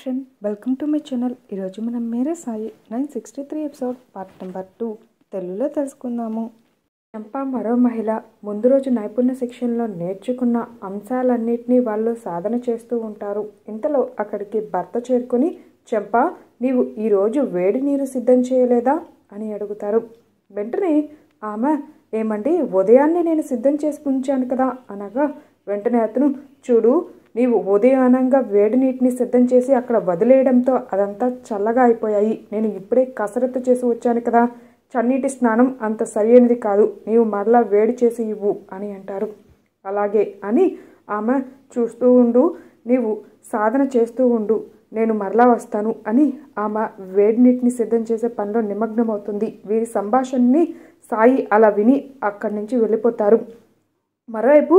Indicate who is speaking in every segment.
Speaker 1: creation welcome to my channel ఈరోజు మనం Mere Sai nine sixty three episode part number two తెలుగులో తెలుసుకుందాము చంప మరో మహిళ ముందు రోజు నైపుణ్య శిక్షణలో నేర్చుకున్న అంశాలన్నింటినీ వాళ్ళు సాధన చేస్తూ ఉంటారు ఇంతలో అక్కడికి భర్త చేరుకొని చెంప నీవు ఈరోజు వేడి నీరు సిద్ధం చేయలేదా అని అడుగుతారు వెంటనే ఆమె ఏమండి ఉదయాన్నే నేను సిద్ధం చేసి ఉంచాను కదా అనగా వెంటనే అతను చూడు నీవు ఉదయానంగా వేడి నీటిని సిద్ధం చేసి అక్కడ వదిలేయడంతో అదంతా చల్లగా అయిపోయాయి నేను ఇప్పుడే కసరత్తు చేసి వచ్చాను కదా చన్నీటి స్నానం అంత సరైనది కాదు నీవు మరలా వేడి చేసి ఇవ్వు అని అంటారు అలాగే అని ఆమె చూస్తూ ఉండు నీవు సాధన చేస్తూ ఉండు నేను మరలా వస్తాను అని ఆమె వేడి నీటిని సిద్ధం చేసే పనిలో నిమగ్నమవుతుంది వీరి సంభాషణని సాయి అలా విని అక్కడి నుంచి వెళ్ళిపోతారు మరోవైపు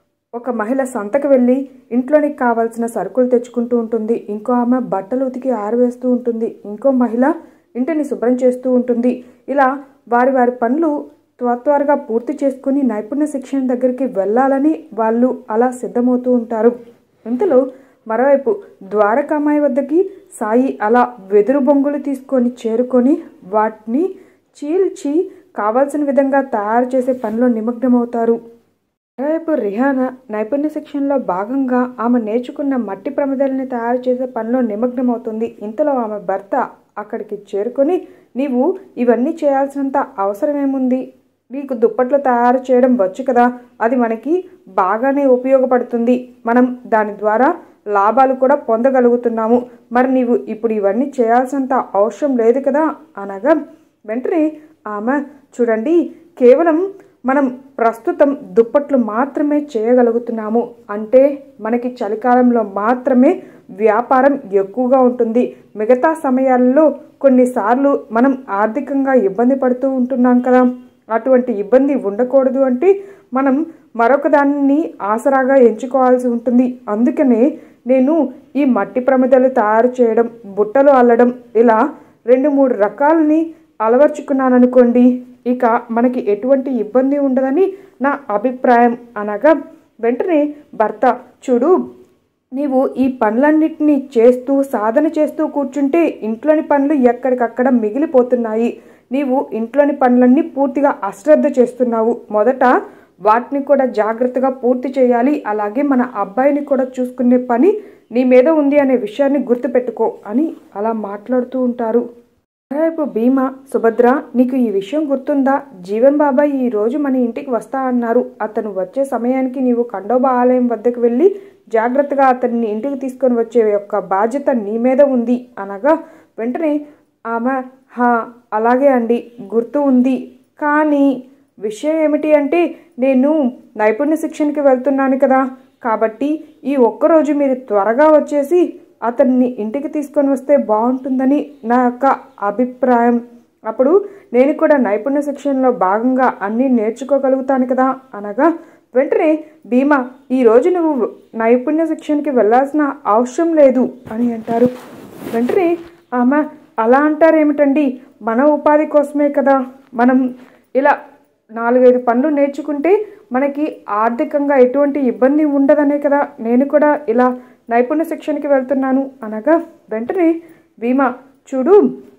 Speaker 1: ఒక మహిళ సంతకు వెళ్ళి ఇంట్లోనికి కావాల్సిన సరుకులు తెచ్చుకుంటూ ఉంటుంది ఇంకో ఆమె బట్టలు ఉతికి ఆరవేస్తూ ఉంటుంది ఇంకో మహిళ ఇంటిని శుభ్రం చేస్తూ ఉంటుంది ఇలా వారి వారి పనులు త్వర త్వరగా పూర్తి చేసుకుని నైపుణ్య శిక్షణ దగ్గరికి వెళ్ళాలని వాళ్ళు అలా సిద్ధమవుతూ ఉంటారు ఇంతలో మరోవైపు ద్వారకామాయి వద్దకి సాయి అలా వెదురు బొంగులు తీసుకొని చేరుకొని వాటిని చీల్చి కావాల్సిన విధంగా తయారు చేసే పనిలో నిమగ్నమవుతారు మరోవైపు రిహానా నైపుణ్య శిక్షణలో భాగంగా ఆమె నేర్చుకున్న మట్టి ప్రమిదల్ని తయారు చేసే పనిలో నిమగ్నమవుతుంది ఇంతలో ఆమె భర్త అక్కడికి చేరుకొని నీవు ఇవన్నీ చేయాల్సినంత అవసరమేముంది నీకు దుప్పట్లు తయారు చేయడం వచ్చు కదా అది మనకి బాగానే ఉపయోగపడుతుంది మనం దాని ద్వారా లాభాలు కూడా పొందగలుగుతున్నాము మరి నీవు ఇప్పుడు ఇవన్నీ చేయాల్సినంత అవసరం లేదు కదా అనగా వెంటనే ఆమె చూడండి కేవలం మనం ప్రస్తుతం దుప్పట్లు మాత్రమే చేయగలుగుతున్నాము అంటే మనకి చలికాలంలో మాత్రమే వ్యాపారం ఎక్కువగా ఉంటుంది మిగతా సమయాల్లో కొన్నిసార్లు మనం ఆర్థికంగా ఇబ్బంది పడుతూ ఉంటున్నాం కదా అటువంటి ఇబ్బంది ఉండకూడదు అంటే మనం మరొక దానిని ఆసరాగా ఎంచుకోవాల్సి ఉంటుంది అందుకనే నేను ఈ మట్టి ప్రమిదలు తయారు చేయడం బుట్టలు అల్లడం ఇలా రెండు మూడు రకాలని అలవర్చుకున్నాననుకోండి ఇక మనకి ఎటువంటి ఇబ్బంది ఉండదని నా అభిప్రాయం అనగా వెంటనే భర్త చూడు నీవు ఈ పనులన్నిటినీ చేస్తూ సాధన చేస్తూ కూర్చుంటే ఇంట్లోని పనులు ఎక్కడికక్కడ మిగిలిపోతున్నాయి నీవు ఇంట్లోని పనులన్నీ పూర్తిగా అశ్రద్ధ చేస్తున్నావు మొదట వాటిని కూడా జాగ్రత్తగా పూర్తి చేయాలి అలాగే మన అబ్బాయిని కూడా చూసుకునే పని నీ మీద ఉంది అనే విషయాన్ని గుర్తుపెట్టుకో అని అలా మాట్లాడుతూ ఉంటారు మరోవైపు భీమా సుభద్ర నీకు ఈ విషయం గుర్తుందా జీవన్ బాబాయ్ ఈ రోజు మన ఇంటికి వస్తా అన్నారు అతను వచ్చే సమయానికి నీవు ఖండోబా ఆలయం వద్దకు వెళ్ళి జాగ్రత్తగా అతన్ని ఇంటికి తీసుకొని వచ్చే యొక్క బాధ్యత నీ మీద ఉంది అనగా వెంటనే ఆమె హా అలాగే అండి గుర్తు ఉంది కానీ విషయం ఏమిటి అంటే నేను నైపుణ్య శిక్షణకి వెళ్తున్నాను కదా కాబట్టి ఈ ఒక్కరోజు మీరు త్వరగా వచ్చేసి అతన్ని ఇంటికి తీసుకొని వస్తే బాగుంటుందని నా యొక్క అభిప్రాయం అప్పుడు నేను కూడా నైపుణ్య శిక్షణలో భాగంగా అన్నీ నేర్చుకోగలుగుతాను కదా అనగా వెంటనే భీమా ఈరోజు నువ్వు నైపుణ్య శిక్షణకి వెళ్ళాల్సిన అవసరం లేదు అని అంటారు వెంటనే ఆమె అలా అంటారేమిటండి మన ఉపాధి కోసమే కదా మనం ఇలా నాలుగైదు పనులు నేర్చుకుంటే మనకి ఆర్థికంగా ఎటువంటి ఇబ్బంది ఉండదనే కదా నేను కూడా ఇలా నైపుణ్య శిక్షణకి వెళ్తున్నాను అనగా వెంటనే భీమా చూడు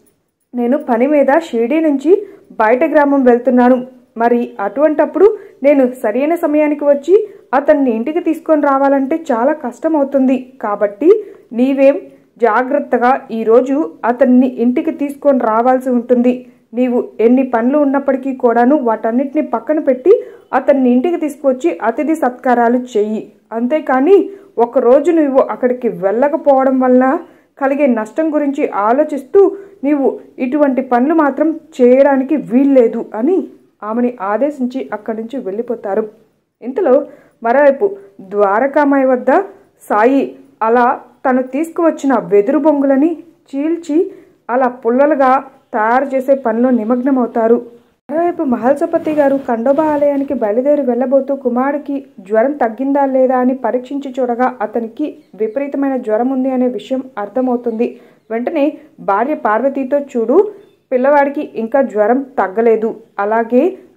Speaker 1: నేను పని మీద షిరిడీ నుంచి బయట గ్రామం వెళ్తున్నాను మరి అటువంటప్పుడు నేను సరైన సమయానికి వచ్చి అతన్ని ఇంటికి తీసుకొని రావాలంటే చాలా కష్టం అవుతుంది కాబట్టి నీవేం జాగ్రత్తగా ఈరోజు అతన్ని ఇంటికి తీసుకొని రావాల్సి ఉంటుంది నీవు ఎన్ని పనులు ఉన్నప్పటికీ కూడాను వాటన్నిటిని పక్కన పెట్టి అతన్ని ఇంటికి తీసుకొచ్చి అతిథి సత్కారాలు చెయ్యి అంతేకాని ఒకరోజు నువ్వు అక్కడికి వెళ్ళకపోవడం వల్ల కలిగే నష్టం గురించి ఆలోచిస్తూ నీవు ఇటువంటి పనులు మాత్రం చేయడానికి వీల్లేదు అని ఆమెని ఆదేశించి అక్కడి నుంచి వెళ్ళిపోతారు ఇంతలో మరోవైపు ద్వారకామాయి వద్ద సాయి అలా తను తీసుకువచ్చిన వెదురు బొంగులని చీల్చి అలా పుల్లలుగా తయారు చేసే పనిలో నిమగ్నమవుతారు మరోవైపు మహల్సపతి గారు ఖండోబా ఆలయానికి బయలుదేరి వెళ్ళబోతూ కుమారుడికి జ్వరం తగ్గిందా లేదా అని పరీక్షించి చూడగా అతనికి విపరీతమైన జ్వరం ఉంది అనే విషయం అర్థమవుతుంది వెంటనే భార్య పార్వతీతో చూడు పిల్లవాడికి ఇంకా జ్వరం తగ్గలేదు అలాగే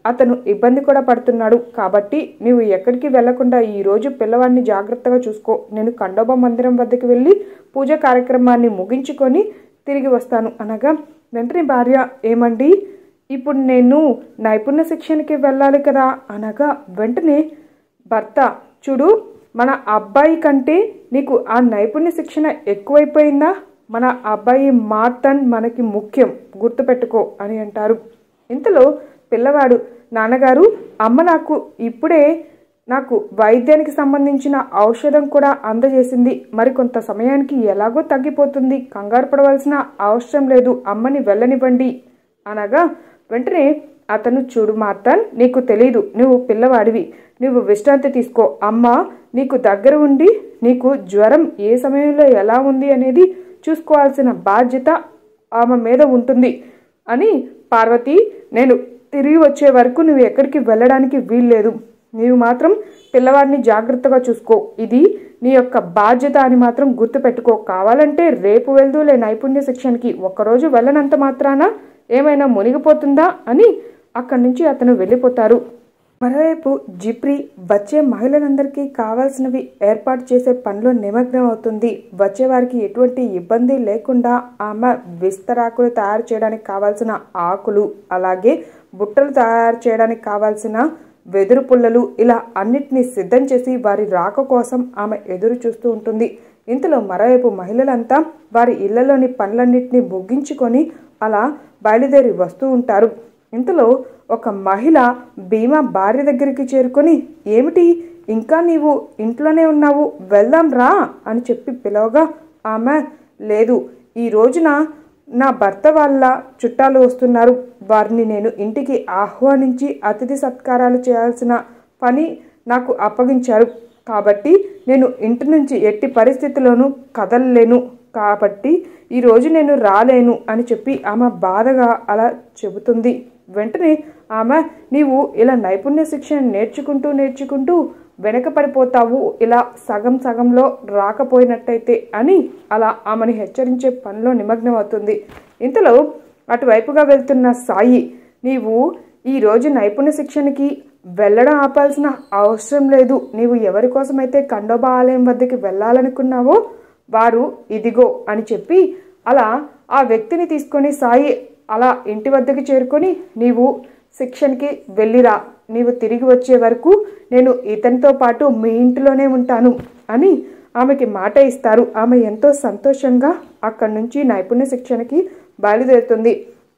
Speaker 1: అతను ఇబ్బంది కూడా పడుతున్నాడు కాబట్టి నీవు ఎక్కడికి వెళ్లకుండా ఈ రోజు పిల్లవాడిని జాగ్రత్తగా చూసుకో నేను ఖండోబా మందిరం వద్దకు వెళ్ళి పూజ కార్యక్రమాన్ని ముగించుకొని తిరిగి వస్తాను అనగా వెంటనే భార్య ఏమండి ఇప్పుడు నేను నైపుణ్య శిక్షణకి వెళ్ళాలి కదా అనగా వెంటనే భర్త చూడు మన అబ్బాయి కంటే నీకు ఆ నైపుణ్య శిక్షణ ఎక్కువైపోయిందా మన అబ్బాయి మార్తన్ మనకి ముఖ్యం గుర్తుపెట్టుకో అని అంటారు ఇంతలో పిల్లవాడు నాన్నగారు అమ్మ నాకు ఇప్పుడే నాకు వైద్యానికి సంబంధించిన ఔషధం కూడా అందజేసింది మరి కొంత సమయానికి ఎలాగో తగ్గిపోతుంది కంగారు పడవలసిన అవసరం లేదు అమ్మని వెళ్ళనివ్వండి అనగా వెంటనే అతను చూడు మార్తన్ నీకు తెలీదు నువ్వు పిల్లవాడివి నువ్వు విశ్రాంతి తీసుకో అమ్మ నీకు దగ్గర ఉండి నీకు జ్వరం ఏ సమయంలో ఎలా ఉంది అనేది చూసుకోవాల్సిన బాధ్యత ఆమె మీద ఉంటుంది అని పార్వతి నేను తిరిగి వచ్చే వరకు నువ్వు ఎక్కడికి వెళ్ళడానికి వీల్లేదు నీవు మాత్రం పిల్లవాడిని జాగ్రత్తగా చూసుకో ఇది నీ యొక్క బాధ్యత అని మాత్రం గుర్తుపెట్టుకో కావాలంటే రేపు వెళ్దూలే నైపుణ్య శిక్షణకి ఒక్కరోజు వెళ్ళనంత మాత్రాన ఏమైనా మునిగిపోతుందా అని అక్కడి నుంచి అతను వెళ్ళిపోతారు మరోవైపు జిప్రి వచ్చే మహిళలందరికీ కావాల్సినవి ఏర్పాటు చేసే పనిలో నిమగ్నం అవుతుంది వచ్చే వారికి ఎటువంటి ఇబ్బంది లేకుండా ఆమె విస్తరాకులు తయారు చేయడానికి కావాల్సిన ఆకులు అలాగే బుట్టలు తయారు చేయడానికి కావాల్సిన వెదురు పుల్లలు ఇలా అన్నిటినీ సిద్ధం చేసి వారి రాక కోసం ఆమె ఎదురు చూస్తూ ఉంటుంది ఇంతలో మరోవైపు మహిళలంతా వారి ఇళ్లలోని పనులన్నింటినీ ముగించుకొని అలా బయలుదేరి వస్తూ ఉంటారు ఇంతలో ఒక మహిళ భీమా భార్య దగ్గరికి చేరుకొని ఏమిటి ఇంకా నీవు ఇంట్లోనే ఉన్నావు వెళ్దాం రా అని చెప్పి పిలవగా ఆమె లేదు ఈ రోజున నా భర్త వాళ్ళ చుట్టాలు వస్తున్నారు వారిని నేను ఇంటికి ఆహ్వానించి అతిథి సత్కారాలు చేయాల్సిన పని నాకు అప్పగించారు కాబట్టి నేను ఇంటి నుంచి ఎట్టి పరిస్థితిలోనూ కదలలేను కాబట్టి ఈరోజు నేను రాలేను అని చెప్పి ఆమె బాధగా అలా చెబుతుంది వెంటనే ఆమె నీవు ఇలా నైపుణ్య శిక్షణ నేర్చుకుంటూ నేర్చుకుంటూ వెనకపడిపోతావు ఇలా సగం సగంలో రాకపోయినట్టయితే అని అలా ఆమెను హెచ్చరించే పనిలో నిమగ్నం అవుతుంది ఇంతలో అటువైపుగా వెళ్తున్న సాయి నీవు ఈ రోజు నైపుణ్య శిక్షణకి వెళ్ళడం ఆపాల్సిన అవసరం లేదు నీవు ఎవరి కోసమైతే ఖండోబా ఆలయం వద్దకి వెళ్ళాలనుకున్నావో వారు ఇదిగో అని చెప్పి అలా ఆ వ్యక్తిని తీసుకొని సాయి అలా ఇంటి వద్దకు చేరుకొని నీవు శిక్షణకి వెళ్ళిరా నీవు తిరిగి వచ్చే వరకు నేను ఇతనితో పాటు మీ ఇంటిలోనే ఉంటాను అని ఆమెకి మాట ఇస్తారు ఆమె ఎంతో సంతోషంగా అక్కడి నుంచి నైపుణ్య శిక్షణకి బయలుదేరుతుంది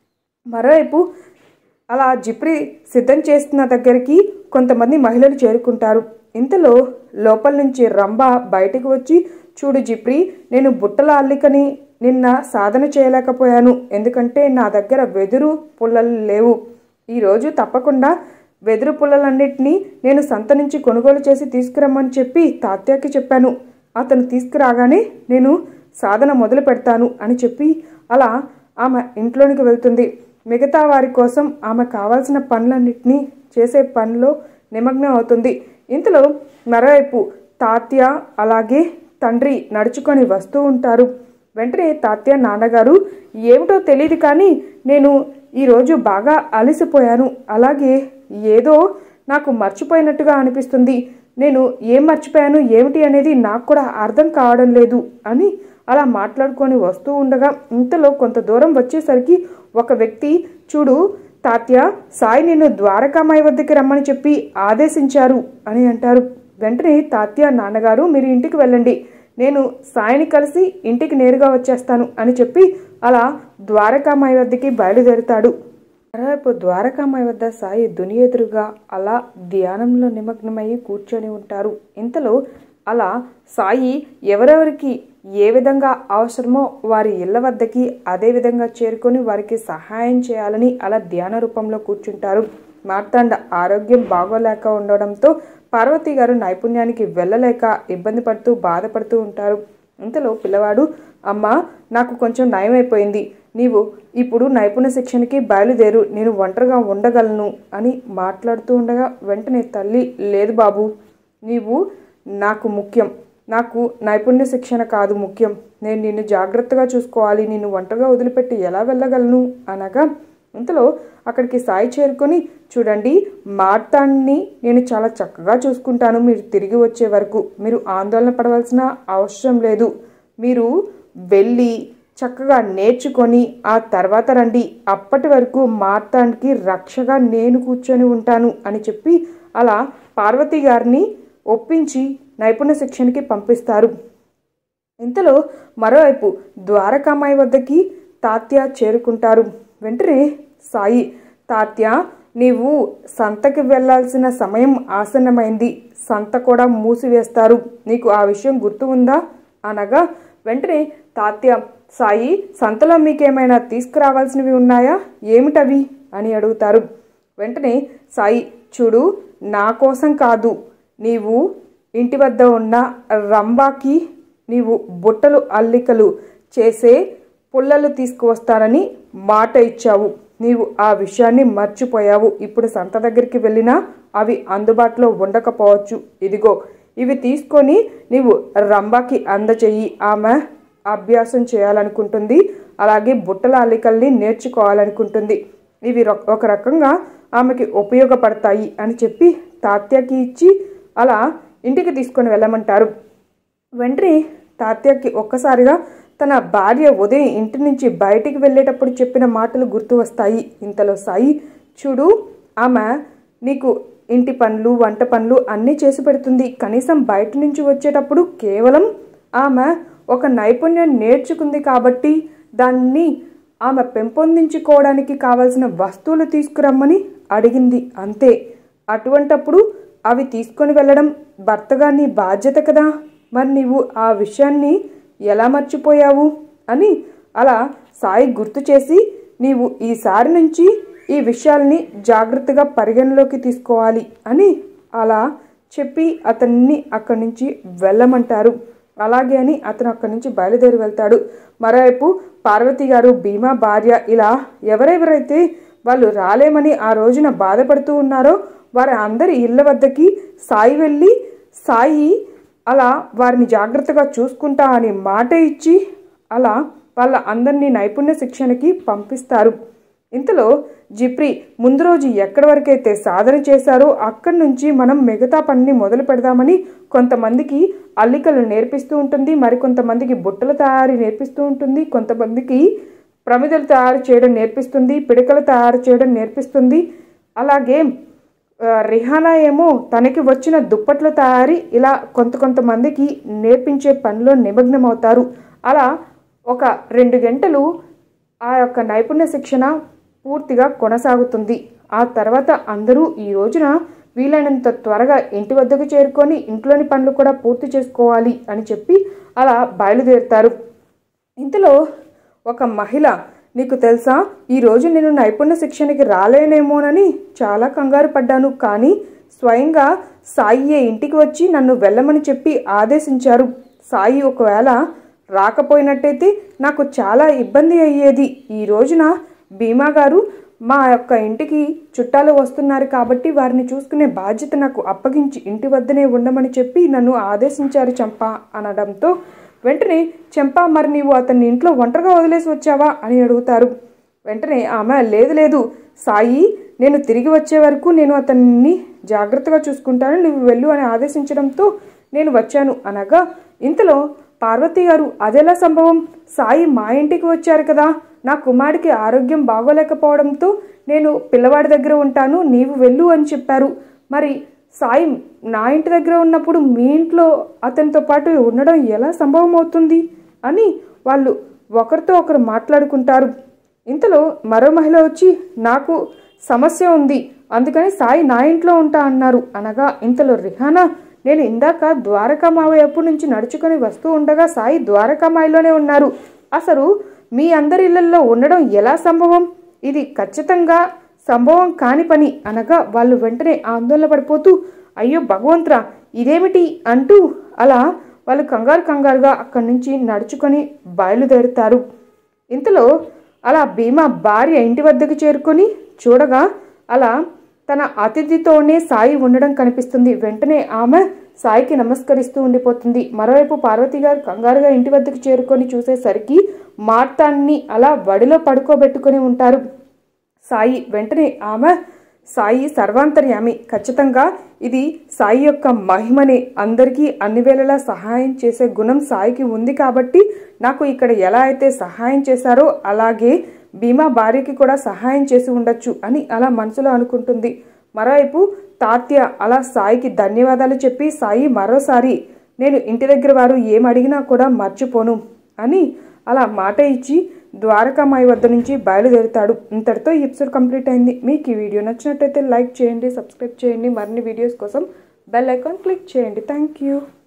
Speaker 1: మరోవైపు అలా జిప్రి సిద్ధం చేస్తున్న దగ్గరికి కొంతమంది మహిళలు చేరుకుంటారు ఇంతలో లోపల నుంచి రంభ బయటికి వచ్చి చూడు జిప్రి నేను బుట్టల అల్లికని నిన్న సాధన చేయలేకపోయాను ఎందుకంటే నా దగ్గర వెదురు పుల్లలు లేవు ఈరోజు తప్పకుండా వెదురు పుల్లలన్నిటినీ నేను సంత నుంచి కొనుగోలు చేసి తీసుకురమ్మని చెప్పి తాత్యాకి చెప్పాను అతను తీసుకురాగానే నేను సాధన మొదలు పెడతాను అని చెప్పి అలా ఆమె ఇంట్లోనికి వెళ్తుంది మిగతా వారి కోసం ఆమె కావాల్సిన పనులన్నింటినీ చేసే పనిలో నిమగ్నం అవుతుంది ఇంతలో మరోవైపు తాత్య అలాగే తండ్రి నడుచుకొని వస్తూ ఉంటారు వెంటనే తాత్య నాన్నగారు ఏమిటో తెలియదు కానీ నేను ఈరోజు బాగా అలసిపోయాను అలాగే ఏదో నాకు మర్చిపోయినట్టుగా అనిపిస్తుంది నేను ఏం మర్చిపోయాను ఏమిటి అనేది నాకు కూడా అర్థం కావడం లేదు అని అలా మాట్లాడుకొని వస్తూ ఉండగా ఇంతలో కొంత దూరం వచ్చేసరికి ఒక వ్యక్తి చూడు తాత్య సాయి నిన్ను ద్వారకామాయి వద్దకి రమ్మని చెప్పి ఆదేశించారు అని అంటారు వెంటనే తాత్య నాన్నగారు మీరు ఇంటికి వెళ్ళండి నేను సాయిని కలిసి ఇంటికి నేరుగా వచ్చేస్తాను అని చెప్పి అలా ద్వారకామాయి వద్దకి బయలుదేరుతాడు మరోవైపు ద్వారకామాయి వద్ద సాయి దుని ఎదురుగా అలా ధ్యానంలో నిమగ్నమయ్యి కూర్చొని ఉంటారు ఇంతలో అలా సాయి ఎవరెవరికి ఏ విధంగా అవసరమో వారి ఇళ్ల వద్దకి అదే విధంగా చేరుకొని వారికి సహాయం చేయాలని అలా ధ్యాన రూపంలో కూర్చుంటారు మార్తాండ ఆరోగ్యం బాగోలేక ఉండడంతో పార్వతి గారు నైపుణ్యానికి వెళ్ళలేక ఇబ్బంది పడుతూ బాధపడుతూ ఉంటారు ఇంతలో పిల్లవాడు అమ్మ నాకు కొంచెం నయమైపోయింది నీవు ఇప్పుడు నైపుణ్య శిక్షణకి బయలుదేరు నేను ఒంటరిగా ఉండగలను అని మాట్లాడుతూ ఉండగా వెంటనే తల్లి లేదు బాబు నీవు నాకు ముఖ్యం నాకు నైపుణ్య శిక్షణ కాదు ముఖ్యం నేను నిన్ను జాగ్రత్తగా చూసుకోవాలి నిన్ను ఒంటరిగా వదిలిపెట్టి ఎలా వెళ్ళగలను అనగా ఇంతలో అక్కడికి సాయి చేరుకొని చూడండి మార్తాన్ని నేను చాలా చక్కగా చూసుకుంటాను మీరు తిరిగి వచ్చే వరకు మీరు ఆందోళన పడవలసిన అవసరం లేదు మీరు వెళ్ళి చక్కగా నేర్చుకొని ఆ తర్వాత రండి అప్పటి వరకు మార్తాండ్కి రక్షగా నేను కూర్చొని ఉంటాను అని చెప్పి అలా పార్వతి గారిని ఒప్పించి నైపుణ్య శిక్షణకి పంపిస్తారు ఇంతలో మరోవైపు ద్వారకామాయి వద్దకి తాత్య చేరుకుంటారు వెంటనే సాయి తాత్య నీవు సంతకి వెళ్ళాల్సిన సమయం ఆసన్నమైంది సంత కూడా మూసివేస్తారు నీకు ఆ విషయం గుర్తు ఉందా అనగా వెంటనే తాత్య సాయి సంతలో మీకేమైనా తీసుకురావాల్సినవి ఉన్నాయా ఏమిటవి అని అడుగుతారు వెంటనే సాయి చూడు నా కోసం కాదు నీవు ఇంటి వద్ద ఉన్న రంబాకి నీవు బుట్టలు అల్లికలు చేసే పుల్లలు తీసుకువస్తానని మాట ఇచ్చావు నీవు ఆ విషయాన్ని మర్చిపోయావు ఇప్పుడు సంత దగ్గరికి వెళ్ళినా అవి అందుబాటులో ఉండకపోవచ్చు ఇదిగో ఇవి తీసుకొని నీవు రంబాకి అందచెయ్యి ఆమె అభ్యాసం చేయాలనుకుంటుంది అలాగే బుట్టల అల్లికల్ని నేర్చుకోవాలనుకుంటుంది ఇవి రొ- ఒక రకంగా ఆమెకి ఉపయోగపడతాయి అని చెప్పి తాత్యకి ఇచ్చి అలా ఇంటికి తీసుకొని వెళ్ళమంటారు వెంటనే తాత్యకి ఒక్కసారిగా తన భార్య ఉదయం ఇంటి నుంచి బయటికి వెళ్ళేటప్పుడు చెప్పిన మాటలు గుర్తు వస్తాయి ఇంతలో సాయి చూడు ఆమె నీకు ఇంటి పనులు వంట పనులు అన్నీ చేసి పెడుతుంది కనీసం బయట నుంచి వచ్చేటప్పుడు కేవలం ఆమె ఒక నైపుణ్యం నేర్చుకుంది కాబట్టి దాన్ని ఆమె పెంపొందించుకోవడానికి కావలసిన వస్తువులు తీసుకురమ్మని అడిగింది అంతే అటువంటప్పుడు అవి తీసుకొని వెళ్ళడం భర్తగా నీ బాధ్యత కదా మరి నీవు ఆ విషయాన్ని ఎలా మర్చిపోయావు అని అలా సాయి గుర్తు చేసి నీవు ఈసారి నుంచి ఈ విషయాల్ని జాగ్రత్తగా పరిగణలోకి తీసుకోవాలి అని అలా చెప్పి అతన్ని అక్కడి నుంచి వెళ్ళమంటారు అలాగే అని అతను అక్కడి నుంచి బయలుదేరి వెళ్తాడు మరోవైపు పార్వతి గారు భీమా భార్య ఇలా ఎవరెవరైతే వాళ్ళు రాలేమని ఆ రోజున బాధపడుతూ ఉన్నారో వారి అందరి ఇళ్ళ వద్దకి సాయి వెళ్ళి సాయి అలా వారిని జాగ్రత్తగా చూసుకుంటా అని మాట ఇచ్చి అలా వాళ్ళ అందరినీ నైపుణ్య శిక్షణకి పంపిస్తారు ఇంతలో జిప్రి ముందు రోజు ఎక్కడి వరకైతే సాధన చేశారో అక్కడి నుంచి మనం మిగతా పనిని మొదలు పెడదామని కొంతమందికి అల్లికలు నేర్పిస్తూ ఉంటుంది మరికొంతమందికి బుట్టల తయారీ నేర్పిస్తూ ఉంటుంది కొంతమందికి ప్రమిదలు తయారు చేయడం నేర్పిస్తుంది పిడకలు తయారు చేయడం నేర్పిస్తుంది అలాగే ఆ, రిహానా ఏమో తనకి వచ్చిన దుప్పట్ల తయారీ ఇలా కొంత కొంతమందికి నేర్పించే పనిలో నిమగ్నమవుతారు అలా ఒక రెండు గంటలు ఆ యొక్క నైపుణ్య శిక్షణ పూర్తిగా కొనసాగుతుంది ఆ తర్వాత అందరూ ఈ రోజున వీలైనంత త్వరగా ఇంటి వద్దకు చేరుకొని ఇంట్లోని పనులు కూడా పూర్తి చేసుకోవాలి అని చెప్పి అలా బయలుదేరుతారు ఇంతలో ఒక మహిళ నీకు తెలుసా ఈరోజు నేను నైపుణ్య శిక్షణకి రాలేనేమోనని చాలా కంగారు పడ్డాను కానీ స్వయంగా సాయియే ఇంటికి వచ్చి నన్ను వెళ్ళమని చెప్పి ఆదేశించారు సాయి ఒకవేళ రాకపోయినట్టయితే నాకు చాలా ఇబ్బంది అయ్యేది ఈ రోజున భీమా గారు మా యొక్క ఇంటికి చుట్టాలు వస్తున్నారు కాబట్టి వారిని చూసుకునే బాధ్యత నాకు అప్పగించి ఇంటి వద్దనే ఉండమని చెప్పి నన్ను ఆదేశించారు చంప అనడంతో వెంటనే చెంప మరి నీవు అతన్ని ఇంట్లో ఒంటరిగా వదిలేసి వచ్చావా అని అడుగుతారు వెంటనే ఆమె లేదు లేదు సాయి నేను తిరిగి వచ్చే వరకు నేను అతన్ని జాగ్రత్తగా చూసుకుంటాను నువ్వు వెళ్ళు అని ఆదేశించడంతో నేను వచ్చాను అనగా ఇంతలో పార్వతి గారు అదెలా సంభవం సాయి మా ఇంటికి వచ్చారు కదా నా కుమారుడికి ఆరోగ్యం బాగోలేకపోవడంతో నేను పిల్లవాడి దగ్గర ఉంటాను నీవు వెళ్ళు అని చెప్పారు మరి సాయి నా ఇంటి దగ్గర ఉన్నప్పుడు మీ ఇంట్లో అతనితో పాటు ఉండడం ఎలా సంభవం అవుతుంది అని వాళ్ళు ఒకరితో ఒకరు మాట్లాడుకుంటారు ఇంతలో మరో మహిళ వచ్చి నాకు సమస్య ఉంది అందుకని సాయి నా ఇంట్లో ఉంటా అన్నారు అనగా ఇంతలో రిహానా నేను ఇందాక ద్వారకామాయ వైపు నుంచి నడుచుకొని వస్తూ ఉండగా సాయి ద్వారకామాయిలోనే ఉన్నారు అసలు మీ అందరి ఇళ్లలో ఉండడం ఎలా సంభవం ఇది ఖచ్చితంగా సంభవం కాని పని అనగా వాళ్ళు వెంటనే ఆందోళన పడిపోతూ అయ్యో భగవంతురా ఇదేమిటి అంటూ అలా వాళ్ళు కంగారు కంగారుగా అక్కడి నుంచి నడుచుకొని బయలుదేరుతారు ఇంతలో అలా భీమా భార్య ఇంటి వద్దకు చేరుకొని చూడగా అలా తన అతిథితోనే సాయి ఉండడం కనిపిస్తుంది వెంటనే ఆమె సాయికి నమస్కరిస్తూ ఉండిపోతుంది మరోవైపు పార్వతి గారు కంగారుగా ఇంటి వద్దకు చేరుకొని చూసేసరికి మార్తాన్ని అలా వడిలో పడుకోబెట్టుకొని ఉంటారు సాయి వెంటనే ఆమె సాయి సర్వాంతర్యామి ఖచ్చితంగా ఇది సాయి యొక్క మహిమని అందరికీ అన్ని వేళలా సహాయం చేసే గుణం సాయికి ఉంది కాబట్టి నాకు ఇక్కడ ఎలా అయితే సహాయం చేశారో అలాగే భీమా భార్యకి కూడా సహాయం చేసి ఉండొచ్చు అని అలా మనసులో అనుకుంటుంది మరోవైపు తాత్య అలా సాయికి ధన్యవాదాలు చెప్పి సాయి మరోసారి నేను ఇంటి దగ్గర వారు ఏం అడిగినా కూడా మర్చిపోను అని అలా మాట ఇచ్చి ద్వారకామాయి వద్ద నుంచి బయలుదేరుతాడు ఇంతటితో ఈ ఎపిసోడ్ కంప్లీట్ అయింది మీకు ఈ వీడియో నచ్చినట్టయితే లైక్ చేయండి సబ్స్క్రైబ్ చేయండి మరిన్ని వీడియోస్ కోసం బెల్ ఐకాన్ క్లిక్ చేయండి థ్యాంక్ యూ